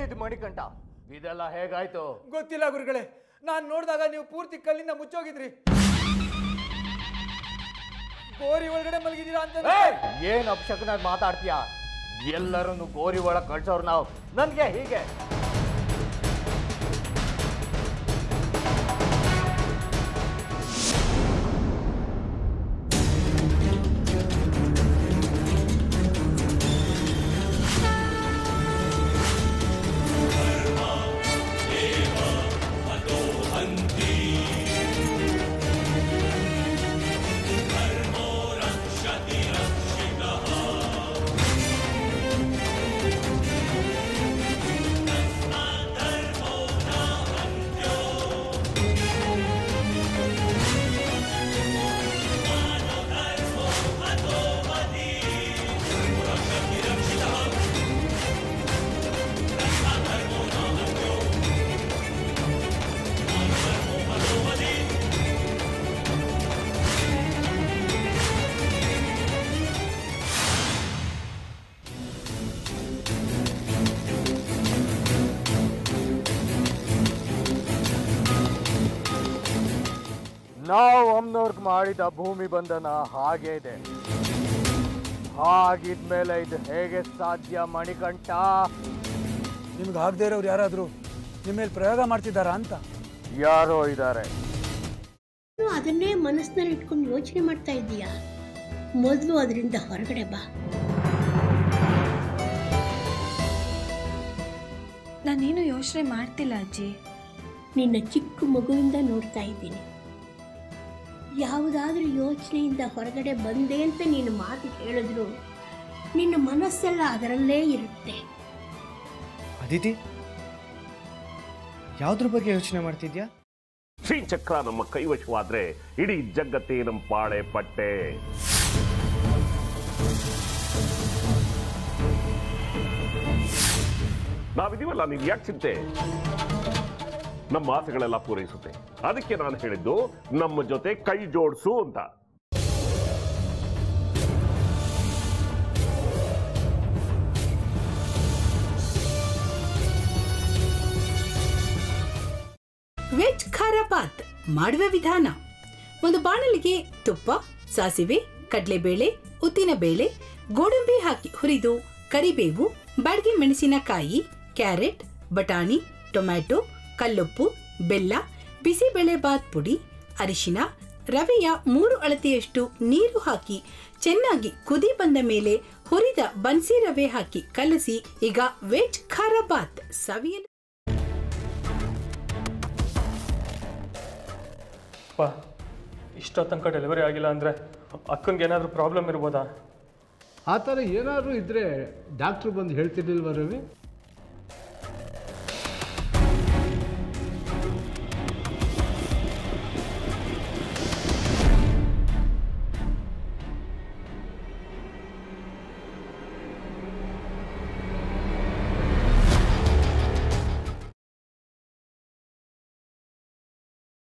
ಏನಿದು ಮಣಿಕಂಠ ಇದೆಲ್ಲ ಹೇಗಾಯ್ತು ಗೊತ್ತಿಲ್ಲ ಗುರುಗಳೇ ನಾನು ನೋಡಿದಾಗ ನೀವು ಪೂರ್ತಿ ಕಲ್ಲಿಂದ ಮುಚ್ಚೋಗಿದ್ರಿ ಗೋರಿ ಒಳಗಡೆ ಮಲಗಿದ್ದೀರಾ ಅಂತ ಏಯ್! ಏನ್ ಅಪಶಕನ ಮಾತಾಡ್ತೀಯ ಎಲ್ಲರನ್ನು ಗೋರಿ ಒಳಗ್ ಕಳ್ಸೋರು ನಾವು ನನ್ಗೆ ಹೀಗೆ ನಾವು ಅಮ್ನವ್ರಿಗೆ ಮಾಡಿದ ಭೂಮಿ ಬಂಧನ ಹಾಗೆ ಇದೆ ಹಾಗಿದ್ಮೇಲೆ ಇದು ಹೇಗೆ ಸಾಧ್ಯ ಮಣಿಕಂಠ ನಿಮ್ಗೆ ಆಗದೆ ಇರೋರು ಯಾರಾದರೂ ನಿಮ್ಮ ಮೇಲೆ ಪ್ರಯೋಗ ಮಾಡ್ತಿದ್ದಾರಾ ಅಂತ ಯಾರೋ ಇದ್ದಾರೆ ನೀನು ಅದನ್ನೇ ಮನಸ್ಸಿನಲ್ಲಿ ಇಟ್ಕೊಂಡು ಯೋಚನೆ ಮಾಡ್ತಾ ಇದ್ದೀಯಾ ಮೊದಲು ಅದರಿಂದ ಹೊರಗಡೆ ಬಾ ನಾನೇನು ಯೋಚನೆ ಮಾಡ್ತಿಲ್ಲ ಅಜ್ಜಿ ನಿನ್ನ ಚಿಕ್ಕ ಮಗುವಿಂದ ನೋಡ್ತಾ ಇದ್ದೀನಿ ಯಾವುದಾದ್ರೂ ಯೋಚನೆಯಿಂದ ಹೊರಗಡೆ ಬಂದೆ ಅಂತ ನೀನು ಮಾತು ಹೇಳಿದ್ರು ನಿನ್ನ ಮನಸ್ಸೆಲ್ಲ ಅದರಲ್ಲೇ ಇರುತ್ತೆ ಅದಿತಿ ಯಾವ್ದ್ರ ಬಗ್ಗೆ ಯೋಚನೆ ಮಾಡ್ತಿದ್ಯಾ ಶ್ರೀಚಕ್ರ ನಮ್ಮ ಕೈವಶವಾದ್ರೆ ಇಡೀ ಜಗತ್ತೇ ನಮ್ಮ ಪಾಳೆ ಪಟ್ಟೆ ನಾವಿದೀವಲ್ಲ ನೀನ್ ಯಾಕೆ ಚಿಂತೆ ನಮ್ಮ ಆಸೆಗಳೆಲ್ಲ ಪೂರೈಸುತ್ತೆ ಅದಕ್ಕೆ ನಾನು ಹೇಳಿದ್ದು ನಮ್ಮ ಜೊತೆ ಕೈ ಜೋಡಿಸು ಅಂತ ವೆಜ್ ಖಾರ ಬಾತ್ ಮಾಡುವ ವಿಧಾನ ಒಂದು ಬಾಣಲಿಗೆ ತುಪ್ಪ ಸಾಸಿವೆ ಕಡಲೆಬೇಳೆ ಉದ್ದಿನಬೇಳೆ ಗೋಡಂಬಿ ಹಾಕಿ ಹುರಿದು ಕರಿಬೇವು ಬಾಡಿಗೆ ಮೆಣಸಿನಕಾಯಿ ಕ್ಯಾರೆಟ್ ಬಟಾಣಿ ಟೊಮ್ಯಾಟೊ ಕಲ್ಲುಪ್ಪು ಬೆಲ್ಲ ಬಿಸಿಬೇಳೆ ಬಾತ್ ಪುಡಿ ಅರಿಶಿನ ರವೆಯ ಮೂರು ಅಳತೆಯಷ್ಟು ನೀರು ಹಾಕಿ ಚೆನ್ನಾಗಿ ಕುದಿ ಬಂದ ಮೇಲೆ ಹುರಿದ ಬನ್ಸಿ ರವೆ ಹಾಕಿ ಕಲಸಿ ಈಗ ವೆಜ್ ಖಾರ ಬಾತ್ ಸವಿಯಲು ಅಪ್ಪ ಇಷ್ಟೋ ತನಕ ಡೆಲಿವರಿ ಆಗಿಲ್ಲ ಅಂದರೆ ಅಕ್ಕನಿಗೆ ಏನಾದರೂ ಪ್ರಾಬ್ಲಮ್ ಇರ್ಬೋದಾ ಆ ಥರ ಏನಾದರೂ ಇದ್ದರೆ ಡಾಕ್ಟ್ರು ಬಂದು ಹೇಳ್ತಿರ್ಲಿಲ್ವ ರವಿ